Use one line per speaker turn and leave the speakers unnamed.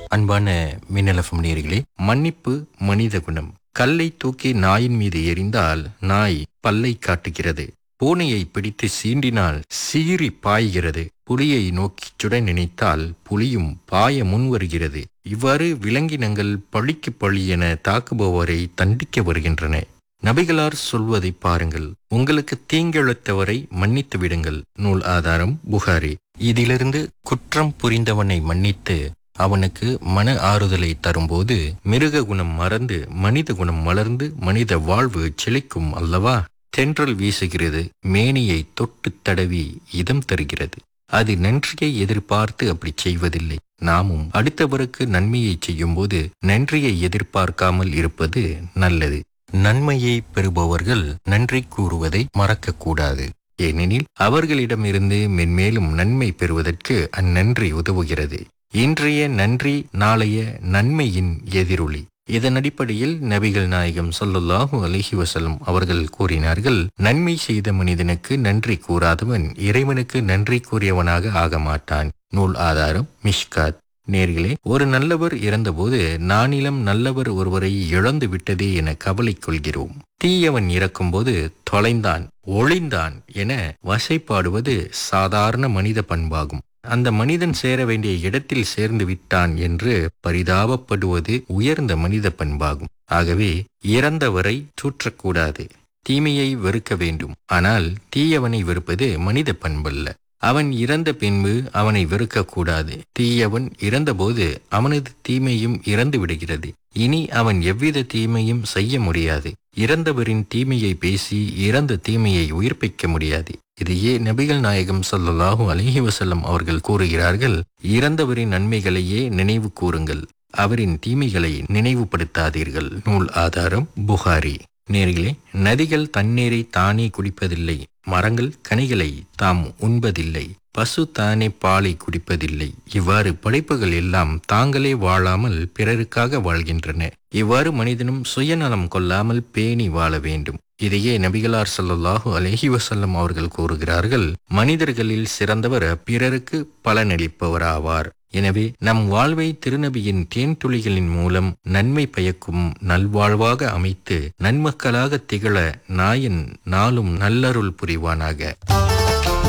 அன்பான மின்னலஃபம் நேர்களே மன்னிப்பு மனித குணம் கல்லை தூக்கி நாயின் மீது எறிந்தால் நாய் பல்லை காட்டுகிறது பூனையை பிடித்து சீண்டினால் சீறி பாய்கிறது புலியை நோக்கிச் சுட நினைத்தால் புலியும் பாய முன்வருகிறது இவ்வாறு விலங்கினங்கள் பழிக்கு பழி என தாக்குபவரை தண்டிக்க வருகின்றன நபிகளார் சொல்வதை பாருங்கள் உங்களுக்கு தீங்கிழத்தவரை மன்னித்து விடுங்கள் நூல் ஆதாரம் புகாரி இதிலிருந்து குற்றம் புரிந்தவனை மன்னித்து அவனுக்கு மன ஆறுதலை தரும்போது மிருக குணம் மறந்து மனித குணம் மலர்ந்து மனித வாழ்வு செழிக்கும் அல்லவா தென்றல் வீசுகிறது மேனியை தொட்டு தடவி இதம் தருகிறது அது நன்றியை எதிர்பார்த்து அப்படி செய்வதில்லை நாமும் அடுத்தவருக்கு நன்மையை செய்யும்போது நன்றியை எதிர்பார்க்காமல் இருப்பது நல்லது நன்மையை பெறுபவர்கள் நன்றி கூறுவதை மறக்கக்கூடாது ஏனெனில் அவர்களிடமிருந்து மென்மேலும் நன்மை பெறுவதற்கு அந்நன்றி உதவுகிறது இன்றைய நன்றி நாளைய நன்மையின் எதிரொலி இதன் அடிப்படையில் நபிகள் நாயகம் ஸல்லல்லாஹு அலைஹி வஸல்லம் அவர்கள் கூறினார்கள் நன்மை செய்த மனிதனுக்கு நன்றி கூறாதவன் இறைவனுக்கு நன்றி கூறியவனாக ஆக மாட்டான் நூல் ஆதாரம் மிஷ்காத் நேர்களே ஒரு நல்லவர் இறந்தபோது நானிலம் நல்லவர் ஒருவரை இழந்து விட்டதே என கவலை கொள்கிறோம் தீயவன் இறக்கும்போது தொலைந்தான் ஒளிந்தான் என வசைப்பாடுவது சாதாரண மனித பண்பாகும் அந்த மனிதன் சேர வேண்டிய இடத்தில் சேர்ந்து விட்டான் என்று பரிதாபப்படுவது உயர்ந்த மனித பண்பாகும் ஆகவே இறந்தவரை தூற்றக்கூடாது தீமையை வெறுக்க வேண்டும் ஆனால் தீயவனை வெறுப்பது மனித பண்பல்ல அவன் இறந்த பின்பு அவனை வெறுக்கக்கூடாது தீயவன் இறந்தபோது அவனது தீமையும் இறந்து விடுகிறது இனி அவன் எவ்வித தீமையும் செய்ய முடியாது இறந்தவரின் தீமையை பேசி இறந்த தீமையை உயிர்ப்பிக்க முடியாது இதையே நபிகள் நாயகம் ஸல்லல்லாஹு அலைஹி வஸல்லம் அவர்கள் கூறுகிறார்கள் இறந்தவரின் நன்மைகளையே நினைவு கூறுங்கள் அவரின் தீமைகளை நினைவுபடுத்தாதீர்கள் நூல் ஆதாரம் புகாரி நேர்களே நதிகள் தண்ணீரை தானே குடிப்பதில்லை மரங்கள் கனிகளை தாம் உண்பதில்லை பசு தானே பாலை குடிப்பதில்லை இவ்வாறு படைப்புகள் எல்லாம் தாங்களே வாழாமல் பிறருக்காக வாழ்கின்றன இவ்வாறு மனிதனும் சுயநலம் கொள்ளாமல் பேணி வாழ வேண்டும் இதையே நபிகளார் ஸல்லல்லாஹு அலைஹி வஸல்லம் அவர்கள் கூறுகிறார்கள் மனிதர்களில் சிறந்தவர் பிறருக்கு பலனளிப்பவராவார் எனவே நம் வாழ்வை திருநபியின் தேன் துளிகளின் மூலம் நன்மை பயக்கும் நல்வாழ்வாக அமைத்து நன்மக்களாக திகழ நாயன் நாளும் நல்லருள் புரிவானாக